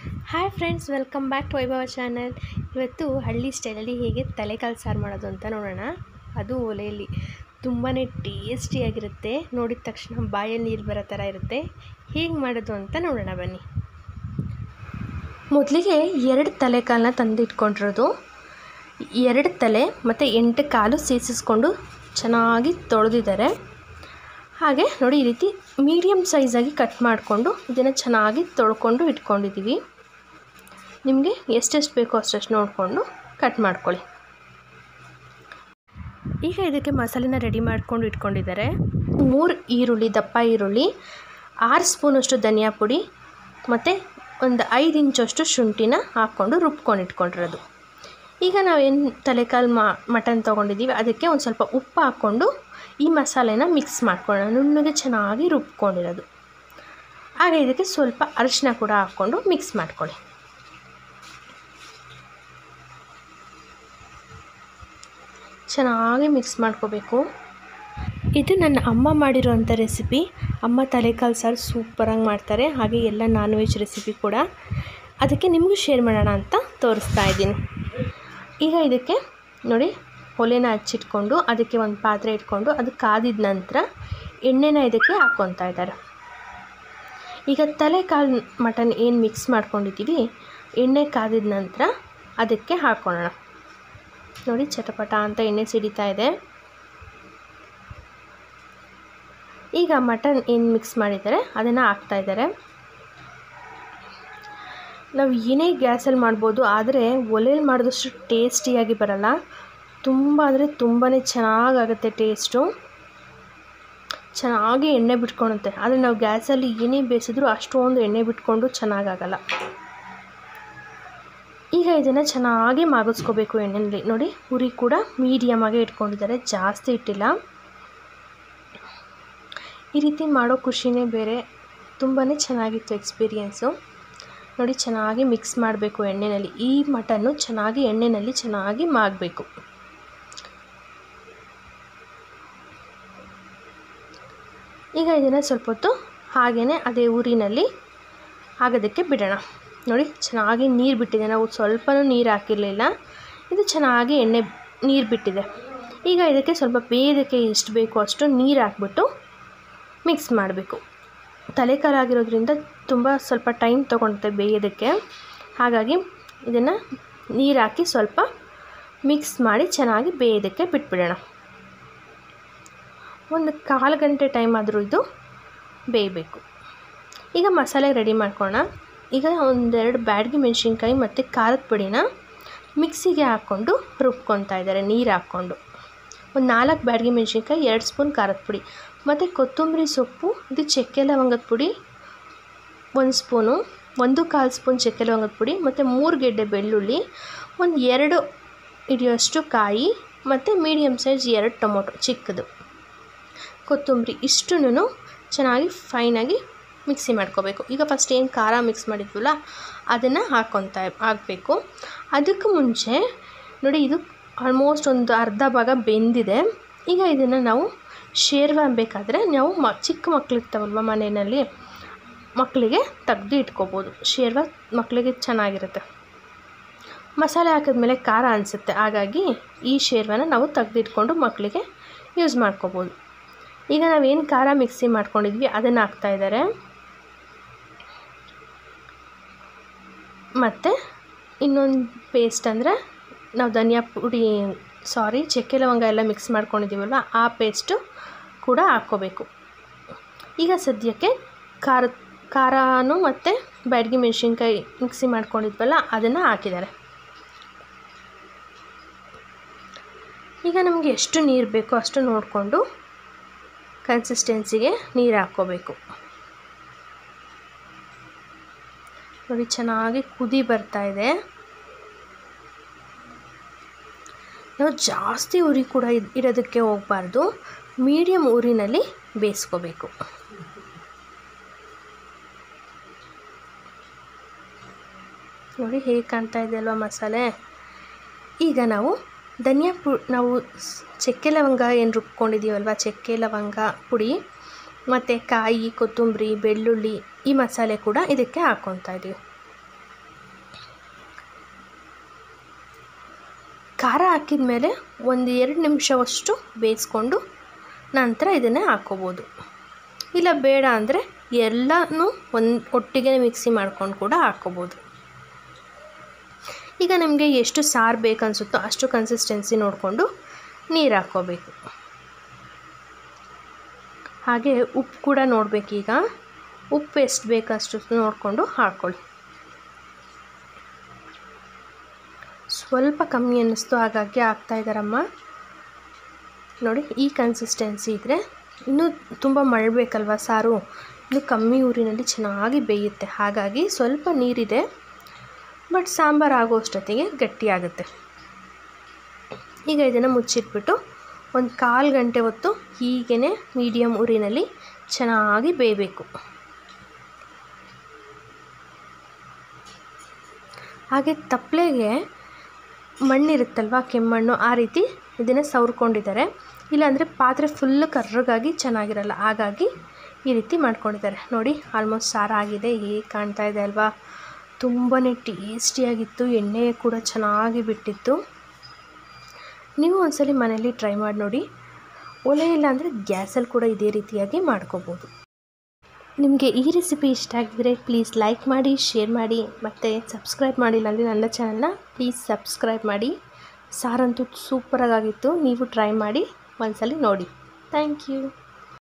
hi friends welcome back to Vaibhava channel ಇವತ್ತು ಹಳ್ಳಿ ಸ್ಟೈಲಲ್ಲಿ ಹೇಗೆ ತಲೆಕಾಲು ಸಾರು ಮಾಡೋದು ಅಂತ ನೋಡೋಣ ಅದು ಒಲೆಯಲ್ಲಿ ತುಂಬಾ ಟೇಸ್ಟಿಯಾಗಿರುತ್ತೆ ನೋಡಿದ ತಕ್ಷಣ ಬಾಯಲ್ಲಿ ನೀರು ಬರೋ ಥರ ಇರುತ್ತೆ ಹೇಗೆ ಮಾಡೋದು ಅಂತ ನೋಡೋಣ ಬನ್ನಿ ಮೊದಲಿಗೆ ಎರಡು ತಲೆಕಾಲನ್ನ ತಂದಿಟ್ಕೊಂಡಿರೋದು ಎರಡು ತಲೆ ಮತ್ತು ಎಂಟು ಕಾಲು ಸೇರಿಸಿಸ್ಕೊಂಡು ಚೆನ್ನಾಗಿ ತೊಳೆದಿದ್ದಾರೆ ಹಾಗೆ ನೋಡಿ ಈ ರೀತಿ ಮೀಡಿಯಮ್ ಸೈಜಾಗಿ ಕಟ್ ಮಾಡಿಕೊಂಡು ಇದನ್ನು ಚೆನ್ನಾಗಿ ತೊಳ್ಕೊಂಡು ಇಟ್ಕೊಂಡಿದ್ದೀವಿ ನಿಮಗೆ ಎಷ್ಟೆಷ್ಟು ಬೇಕೋ ಅಷ್ಟಷ್ಟು ನೋಡಿಕೊಂಡು ಕಟ್ ಮಾಡ್ಕೊಳ್ಳಿ ಈಗ ಇದಕ್ಕೆ ಮಸಾಲೆನ ರೆಡಿ ಮಾಡ್ಕೊಂಡು ಇಟ್ಕೊಂಡಿದ್ದಾರೆ ಮೂರು ಈರುಳ್ಳಿ ದಪ್ಪ ಈರುಳ್ಳಿ ಆರು ಸ್ಪೂನಷ್ಟು ಧನಿಯಾ ಪುಡಿ ಮತ್ತು ಒಂದು ಐದು ಇಂಚಷ್ಟು ಶುಂಠಿನ ಹಾಕ್ಕೊಂಡು ರುಬ್ಕೊಂಡು ಇಟ್ಕೊಂಡಿರೋದು ಈಗ ನಾವೇನು ತಲೆಕಾಲು ಮಾ ಮಟನ್ ತೊಗೊಂಡಿದ್ದೀವಿ ಅದಕ್ಕೆ ಒಂದು ಸ್ವಲ್ಪ ಉಪ್ಪು ಹಾಕ್ಕೊಂಡು ಈ ಮಸಾಲೆನ ಮಿಕ್ಸ್ ಮಾಡ್ಕೊಳ್ಳೋಣ ನುಣ್ಣಗೆ ಚೆನ್ನಾಗಿ ರುಬ್ಕೊಂಡಿರೋದು ಹಾಗೆ ಇದಕ್ಕೆ ಸ್ವಲ್ಪ ಅರಿಶಿನ ಕೂಡ ಹಾಕ್ಕೊಂಡು ಮಿಕ್ಸ್ ಮಾಡ್ಕೊಳ್ಳಿ ಚೆನ್ನಾಗಿ ಮಿಕ್ಸ್ ಮಾಡ್ಕೋಬೇಕು ಇದು ನನ್ನ ಅಮ್ಮ ಮಾಡಿರೋವಂಥ ರೆಸಿಪಿ ಅಮ್ಮ ತಲೆಕಾಲು ಸಾರು ಸೂಪರಾಗಿ ಮಾಡ್ತಾರೆ ಹಾಗೆ ಎಲ್ಲ ನಾನ್ ವೆಜ್ ರೆಸಿಪಿ ಕೂಡ ಅದಕ್ಕೆ ನಿಮಗೂ ಶೇರ್ ಮಾಡೋಣ ಅಂತ ತೋರಿಸ್ತಾ ಇದ್ದೀನಿ ಈಗ ಇದಕ್ಕೆ ನೋಡಿ ಒಲೆನ ಹಚ್ಚಿಟ್ಕೊಂಡು ಅದಕ್ಕೆ ಒಂದು ಪಾತ್ರೆ ಇಟ್ಕೊಂಡು ಅದು ಕಾದಿದ ನಂತರ ಎಣ್ಣೆನ ಇದಕ್ಕೆ ಹಾಕ್ಕೊತಾ ಇದ್ದಾರೆ ಈಗ ತಲೆಕಾಲು ಮಟನ್ ಏನು ಮಿಕ್ಸ್ ಮಾಡ್ಕೊಂಡಿದ್ದೀವಿ ಎಣ್ಣೆ ಕಾದಿದ ನಂತರ ಅದಕ್ಕೆ ಹಾಕ್ಕೊಳ್ಳೋಣ ನೋಡಿ ಚಟಪಟ ಅಂತ ಎಣ್ಣೆ ಸಿಡಿತಾ ಇದೆ ಈಗ ಮಟನ್ ಏನು ಮಿಕ್ಸ್ ಮಾಡಿದ್ದಾರೆ ಅದನ್ನು ಹಾಕ್ತಾ ಇದ್ದಾರೆ ನಾವು ಏನೇ ಗ್ಯಾಸಲ್ಲಿ ಮಾಡ್ಬೋದು ಆದರೆ ಒಲೆಯಲ್ಲಿ ಮಾಡಿದಷ್ಟು ಟೇಸ್ಟಿಯಾಗಿ ಬರಲ್ಲ ತುಂಬ ಅಂದರೆ ತುಂಬಾ ಚೆನ್ನಾಗಾಗುತ್ತೆ ಟೇಸ್ಟು ಚೆನ್ನಾಗಿ ಎಣ್ಣೆ ಬಿಟ್ಕೊಳುತ್ತೆ ಆದರೆ ನಾವು ಗ್ಯಾಸಲ್ಲಿ ಏನೇ ಬೇಯಿಸಿದ್ರೂ ಅಷ್ಟೊಂದು ಎಣ್ಣೆ ಬಿಟ್ಕೊಂಡು ಚೆನ್ನಾಗಾಗಲ್ಲ ಈಗ ಇದನ್ನು ಚೆನ್ನಾಗಿ ಮಾಗಿಸ್ಕೋಬೇಕು ಎಣ್ಣೆಯಲ್ಲಿ ನೋಡಿ ಉರಿ ಕೂಡ ಮೀಡಿಯಮಾಗೆ ಇಟ್ಕೊಂಡಿದ್ದಾರೆ ಜಾಸ್ತಿ ಇಟ್ಟಿಲ್ಲ ಈ ರೀತಿ ಮಾಡೋ ಖುಷಿನೇ ಬೇರೆ ತುಂಬಾ ಚೆನ್ನಾಗಿತ್ತು ಎಕ್ಸ್ಪೀರಿಯೆನ್ಸು ನೋಡಿ ಚೆನ್ನಾಗಿ ಮಿಕ್ಸ್ ಮಾಡಬೇಕು ಎಣ್ಣೆಯಲ್ಲಿ ಈ ಮಟನ್ನು ಚೆನ್ನಾಗಿ ಎಣ್ಣೆಯಲ್ಲಿ ಚೆನ್ನಾಗಿ ಮಾಗಬೇಕು ಈಗ ಇದನ್ನು ಸ್ವಲ್ಪ ಹೊತ್ತು ಹಾಗೆಯೇ ಅದೇ ಊರಿನಲ್ಲಿ ಆಗೋದಕ್ಕೆ ಬಿಡೋಣ ನೋಡಿ ಚೆನ್ನಾಗಿ ನೀರು ಬಿಟ್ಟಿದೆ ನಾವು ಸ್ವಲ್ಪನೂ ನೀರು ಹಾಕಿರಲಿಲ್ಲ ಇದು ಚೆನ್ನಾಗಿ ಎಣ್ಣೆ ನೀರು ಬಿಟ್ಟಿದೆ ಈಗ ಇದಕ್ಕೆ ಸ್ವಲ್ಪ ಬೇಯೋದಕ್ಕೆ ಎಷ್ಟು ಬೇಕೋ ಅಷ್ಟು ನೀರು ಹಾಕ್ಬಿಟ್ಟು ಮಿಕ್ಸ್ ಮಾಡಬೇಕು ತಲೆಕಾಲಾಗಿರೋದ್ರಿಂದ ತುಂಬ ಸ್ವಲ್ಪ ಟೈಮ್ ತೊಗೊಳುತ್ತೆ ಬೇಯೋದಕ್ಕೆ ಹಾಗಾಗಿ ಇದನ್ನು ನೀರು ಹಾಕಿ ಸ್ವಲ್ಪ ಮಿಕ್ಸ್ ಮಾಡಿ ಚೆನ್ನಾಗಿ ಬೇಯೋದಕ್ಕೆ ಬಿಟ್ಬಿಡೋಣ ಒಂದು ಕಾಲು ಗಂಟೆ ಟೈಮ್ ಆದರೂ ಇದು ಬೇಯಬೇಕು ಈಗ ಮಸಾಲೆ ರೆಡಿ ಮಾಡ್ಕೊಳ್ಳೋಣ ಈಗ ಒಂದೆರಡು ಬ್ಯಾಡಗಿ ಮೆಣಸಿನ್ಕಾಯಿ ಮತ್ತು ಖಾರದ ಪುಡಿನ ಮಿಕ್ಸಿಗೆ ಹಾಕ್ಕೊಂಡು ರುಬ್ಕೊತಾ ಇದ್ದಾರೆ ನೀರು ಹಾಕ್ಕೊಂಡು ಒಂದು ನಾಲ್ಕು ಬ್ಯಾಡಗಿ ಮೆಣಸಿನ್ಕಾಯಿ ಎರಡು ಸ್ಪೂನ್ ಖಾರದ ಪುಡಿ ಮತ್ತು ಕೊತ್ತಂಬರಿ ಸೊಪ್ಪು ಇದು ಚಕ್ಕೆ ಲವಂಗದ ಪುಡಿ ಒಂದು ಸ್ಪೂನು ಒಂದು ಕಾಲು ಸ್ಪೂನ್ ಚಕ್ಕೆ ಲವಂಗದ ಪುಡಿ ಮತ್ತು ಮೂರು ಗೆಡ್ಡೆ ಬೆಳ್ಳುಳ್ಳಿ ಒಂದು ಎರಡು ಹಿಡಿಯೋಷ್ಟು ಕಾಯಿ ಮತ್ತು ಮೀಡಿಯಮ್ ಸೈಜ್ ಎರಡು ಟೊಮೊಟೊ ಚಿಕ್ಕದು ಕೊತ್ತಂಬರಿ ಇಷ್ಟನ್ನು ಚೆನ್ನಾಗಿ ಫೈನಾಗಿ ಮಿಕ್ಸಿ ಮಾಡ್ಕೋಬೇಕು ಈಗ ಫಸ್ಟ್ ಏನು ಖಾರ ಮಿಕ್ಸ್ ಮಾಡಿದ್ವಲ್ಲ ಅದನ್ನು ಹಾಕ್ಕೊತಾ ಹಾಕಬೇಕು ಅದಕ್ಕೆ ಮುಂಚೆ ನೋಡಿ ಇದು ಆಲ್ಮೋಸ್ಟ್ ಒಂದು ಅರ್ಧ ಭಾಗ ಬೆಂದಿದೆ ಈಗ ಇದನ್ನು ನಾವು ಶೇರ್ವ ಬೇಕಾದರೆ ನಾವು ಮ ಚಿಕ್ಕ ಮಕ್ಳು ಇರ್ತಾವಲ್ವ ಮನೆಯಲ್ಲಿ ಮಕ್ಕಳಿಗೆ ತೆಗ್ದು ಇಟ್ಕೋಬೋದು ಶೇರ್ವ ಮಕ್ಕಳಿಗೆ ಚೆನ್ನಾಗಿರುತ್ತೆ ಮಸಾಲೆ ಹಾಕಿದ್ಮೇಲೆ ಖಾರ ಅನಿಸುತ್ತೆ ಹಾಗಾಗಿ ಈ ಶೇರ್ವನ ನಾವು ತೆಗ್ದಿಟ್ಕೊಂಡು ಮಕ್ಕಳಿಗೆ ಯೂಸ್ ಮಾಡ್ಕೋಬೋದು ಈಗ ನಾವೇನು ಖಾರ ಮಿಕ್ಸಿ ಮಾಡ್ಕೊಂಡಿದ್ವಿ ಅದನ್ನು ಹಾಕ್ತಾಯಿದ್ದಾರೆ ಮತ್ತು ಇನ್ನೊಂದು ಪೇಸ್ಟ್ ಅಂದರೆ ನಾವು ಧನಿಯಾ ಪುಡಿ ಸಾರಿ ಚಕ್ಕೆ ಲವಂಗ ಎಲ್ಲ ಮಿಕ್ಸ್ ಮಾಡ್ಕೊಂಡಿದ್ದೀವಲ್ವ ಆ ಪೇಸ್ಟು ಕೂಡ ಹಾಕ್ಕೋಬೇಕು ಈಗ ಸದ್ಯಕ್ಕೆ ಖಾರ ಖಾರನೂ ಮತ್ತು ಬ್ಯಾಡಗಿ ಮೆಣಸಿನ್ಕಾಯಿ ಮಿಕ್ಸಿ ಮಾಡ್ಕೊಂಡಿದ್ವಲ್ಲ ಅದನ್ನು ಹಾಕಿದ್ದಾರೆ ಈಗ ನಮಗೆ ಎಷ್ಟು ನೀರು ಬೇಕೋ ಅಷ್ಟು ನೋಡಿಕೊಂಡು ಕನ್ಸಿಸ್ಟೆನ್ಸಿಗೆ ನೀರು ಹಾಕ್ಕೋಬೇಕು ನೋಡಿ ಚೆನ್ನಾಗಿ ಕುದಿ ಬರ್ತಾ ಇದೆ ನಾವು ಜಾಸ್ತಿ ಉರಿ ಕೂಡ ಇಡೋದಕ್ಕೆ ಹೋಗಬಾರ್ದು ಮೀಡಿಯಮ್ ಉರಿನಲ್ಲಿ ಬೇಯಿಸ್ಕೋಬೇಕು ನೋಡಿ ಹೇಗೆ ಕಾಣ್ತಾ ಇದೆ ಅಲ್ವಾ ಮಸಾಲೆ ಈಗ ನಾವು ಧನಿಯಾ ಪು ನಾವು ಚಕ್ಕೆ ಲವಂಗ ಏನು ರುಬ್ಕೊಂಡಿದ್ದೀವಲ್ವ ಚಕ್ಕೆ ಲವಂಗ ಪುಡಿ ಮತ್ತು ಕಾಯಿ ಕೊತ್ತಂಬರಿ ಬೆಳ್ಳುಳ್ಳಿ ಈ ಮಸಾಲೆ ಕೂಡ ಇದಕ್ಕೆ ಹಾಕ್ಕೊತಾ ಇದ್ದೀವಿ ಖಾರ ಹಾಕಿದ ಮೇಲೆ ಒಂದು ಎರಡು ನಿಮಿಷವಷ್ಟು ಬೇಯಿಸ್ಕೊಂಡು ನಂತರ ಇದನ್ನು ಹಾಕ್ಕೋಬೋದು ಇಲ್ಲ ಬೇಡ ಅಂದರೆ ಎಲ್ಲನೂ ಒಂದು ಒಟ್ಟಿಗೆ ಮಿಕ್ಸಿ ಮಾಡ್ಕೊಂಡು ಕೂಡ ಹಾಕ್ಕೋಬೋದು ಈಗ ನಿಮಗೆ ಎಷ್ಟು ಸಾರು ಬೇಕನ್ಸುತ್ತೋ ಅಷ್ಟು ಕನ್ಸಿಸ್ಟೆನ್ಸಿ ನೋಡಿಕೊಂಡು ನೀರು ಹಾಕ್ಕೋಬೇಕು ಹಾಗೆ ಉಪ್ಪು ಕೂಡ ನೋಡಬೇಕೀಗ ಉಪ್ಪು ಎಷ್ಟು ಬೇಕಷ್ಟು ನೋಡಿಕೊಂಡು ಹಾಕ್ಕೊಳ್ಳಿ ಸ್ವಲ್ಪ ಕಮ್ಮಿ ಅನ್ನಿಸ್ತು ಹಾಗಾಗಿ ಹಾಕ್ತಾಯಿದ್ದಾರಮ್ಮ ನೋಡಿ ಈ ಕನ್ಸಿಸ್ಟೆನ್ಸಿ ಇದ್ದರೆ ಇನ್ನೂ ತುಂಬ ಮಳಬೇಕಲ್ವ ಸಾರು ಇನ್ನು ಕಮ್ಮಿ ಊರಿನಲ್ಲಿ ಚೆನ್ನಾಗಿ ಬೇಯುತ್ತೆ ಹಾಗಾಗಿ ಸ್ವಲ್ಪ ನೀರಿದೆ ಬಟ್ ಸಾಂಬಾರು ಆಗೋ ಅಷ್ಟೊತ್ತಿಗೆ ಗಟ್ಟಿಯಾಗುತ್ತೆ ಈಗ ಇದನ್ನು ಮುಚ್ಚಿಟ್ಬಿಟ್ಟು ಒಂದು ಕಾಲು ಗಂಟೆ ಹೊತ್ತು ಹೀಗೇ ಮೀಡಿಯಮ್ ಉರಿನಲ್ಲಿ ಚೆನ್ನಾಗಿ ಬೇಯಬೇಕು ಹಾಗೆ ತಪ್ಪಲೆಗೆ ಮಣ್ಣಿರುತ್ತಲ್ವ ಕೆಮ್ಮಣ್ಣು ಆ ರೀತಿ ಇದನ್ನು ಸವರ್ಕೊಂಡಿದ್ದಾರೆ ಇಲ್ಲಾಂದರೆ ಪಾತ್ರೆ ಫುಲ್ ಕರ್ರಗಾಗಿ ಚೆನ್ನಾಗಿರಲ್ಲ ಹಾಗಾಗಿ ಈ ರೀತಿ ಮಾಡ್ಕೊಂಡಿದ್ದಾರೆ ನೋಡಿ ಆಲ್ಮೋಸ್ಟ್ ಸಾರಾಗಿದೆ ಹೇಗೆ ಕಾಣ್ತಾ ಇದೆ ಅಲ್ವಾ ತುಂಬಾ ಟೇಸ್ಟಿಯಾಗಿತ್ತು ಎಣ್ಣೆ ಕೂಡ ಚೆನ್ನಾಗಿ ಬಿಟ್ಟಿತ್ತು ನೀವು ಒಂದ್ಸಲಿ ಮನೇಲಿ ಟ್ರೈ ಮಾಡಿ ನೋಡಿ ಒಲೆ ಇಲ್ಲ ಅಂದರೆ ಗ್ಯಾಸಲ್ಲಿ ಕೂಡ ಇದೇ ರೀತಿಯಾಗಿ ಮಾಡ್ಕೋಬೋದು ನಿಮಗೆ ಈ ರೆಸಿಪಿ ಇಷ್ಟ ಆಗಿದರೆ ಪ್ಲೀಸ್ ಲೈಕ್ ಮಾಡಿ ಶೇರ್ ಮಾಡಿ ಮತ್ತು ಸಬ್ಸ್ಕ್ರೈಬ್ ಮಾಡಿಲ್ಲ ಅಂದರೆ ನನ್ನ ಚಾನಲ್ನ ಪ್ಲೀಸ್ ಸಬ್ಸ್ಕ್ರೈಬ್ ಮಾಡಿ ಸಾರಂತೂ ಸೂಪರಾಗಿತ್ತು ನೀವು ಟ್ರೈ ಮಾಡಿ ಒಂದ್ಸಲಿ ನೋಡಿ ಥ್ಯಾಂಕ್ ಯು